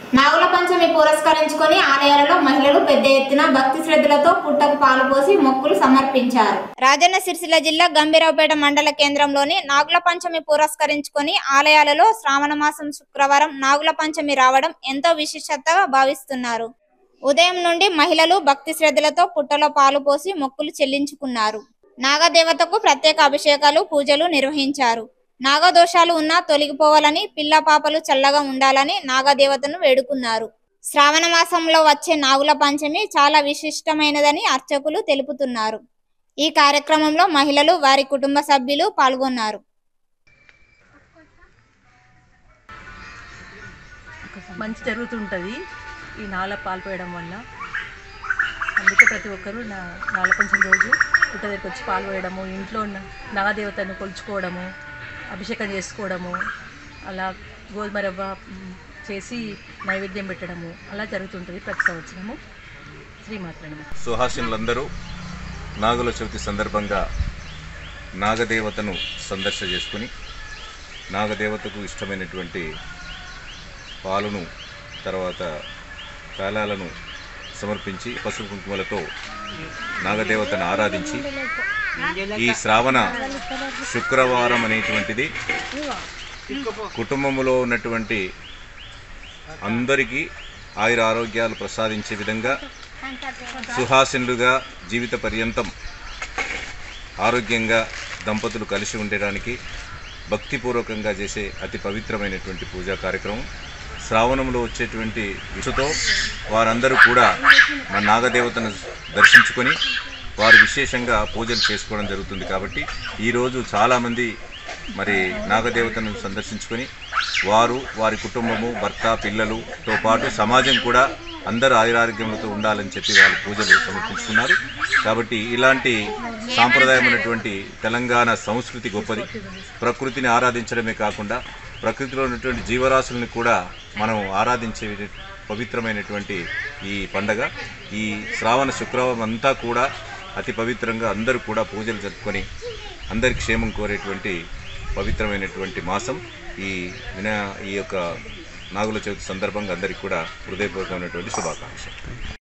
నాగుల పంచమి పురస్కరించుకొని ఆలయాలలో మహిళలు పెద్ద ఎత్తున భక్తి శ్రద్ధలతో పుట్టకు పాలు పోసి మొక్కులు సమర్పించారు రాజన్న సిరిసిల్ల జిల్లా గంభీరావుపేట మండల కేంద్రంలోని నాగుల పంచమి పురస్కరించుకొని ఆలయాలలో శ్రావణ మాసం శుక్రవారం నాగుల పంచమి రావడం ఎంతో విశిష్టతగా భావిస్తున్నారు ఉదయం నుండి మహిళలు భక్తి శ్రద్ధలతో పుట్టలో పాలు పోసి మొక్కులు చెల్లించుకున్నారు నాగదేవతకు ప్రత్యేక అభిషేకాలు పూజలు నిర్వహించారు నాగదోషాలు ఉన్నా తొలగిపోవాలని పిల్ల పాపలు చల్లగా ఉండాలని నాగదేవతను వేడుకున్నారు శ్రావణ మాసంలో వచ్చే నాగుల పంచమి చాలా విశిష్టమైనదని అర్చకులు తెలుపుతున్నారు ఈ కార్యక్రమంలో మహిళలు వారి కుటుంబ సభ్యులు పాల్గొన్నారు మంచి జరుగుతుంటుంది ఈ నాల పాల్పోయడం వల్ల అందుకే ప్రతి ఒక్కరూ నా నాల పంచం రోజు పుట్ట దగ్గరికి వచ్చి పాల్పోయడము ఇంట్లో ఉన్న నాగదేవతను కొలుచుకోవడము అభిషేకం చేసుకోవడము అలా గోధుమ రవ్వ మ్, చేసి నైవేద్యం పెట్టడము అలా జరుగుతుంటుంది ప్రతి సంవత్సరము శ్రీమాత్రనము సుహాసినులందరూ నాగుల చవితి సందర్భంగా నాగదేవతను సందర్శన చేసుకుని నాగదేవతకు ఇష్టమైనటువంటి పాలును తర్వాత పేలాలను సమర్పించి పసుపు కుంకుమలతో నాగదేవతను ఆరాధించి ఈ శ్రావణ శుక్రవారం అనేటువంటిది కుటుంబంలో ఉన్నటువంటి అందరికీ ఆయుర ఆరోగ్యాలు ప్రసాదించే విధంగా సుహాసినులుగా జీవిత పర్యంతం ఆరోగ్యంగా దంపతులు కలిసి ఉండడానికి భక్తిపూర్వకంగా చేసే అతి పవిత్రమైనటువంటి పూజా కార్యక్రమం శ్రావణంలో వచ్చేటువంటి విషుతో వారందరూ కూడా మన నాగదేవతను దర్శించుకొని వారు విశేషంగా పూజలు చేసుకోవడం జరుగుతుంది కాబట్టి ఈరోజు చాలామంది మరి నాగదేవతను సందర్శించుకొని వారు వారి కుటుంబము భర్త పిల్లలుతో పాటు సమాజం కూడా అందరూ ఆయురారోగ్యములతో ఉండాలని చెప్పి వాళ్ళు పూజలు సమర్పించుకున్నారు కాబట్టి ఇలాంటి సాంప్రదాయమైనటువంటి తెలంగాణ సంస్కృతి గొప్పది ప్రకృతిని ఆరాధించడమే కాకుండా ప్రకృతిలో ఉన్నటువంటి జీవరాశులను కూడా మనం ఆరాధించే పవిత్రమైనటువంటి ఈ పండగ ఈ శ్రావణ శుక్రవారం అంతా కూడా అతి పవిత్రంగా అందరూ కూడా పూజలు జరుపుకొని అందరి క్షేమం కోరేటువంటి పవిత్రమైనటువంటి మాసం ఈ వినా ఈ యొక్క నాగుల చవితి సందర్భంగా అందరికీ కూడా హృదయపూర్వకమైనటువంటి శుభాకాంక్షలు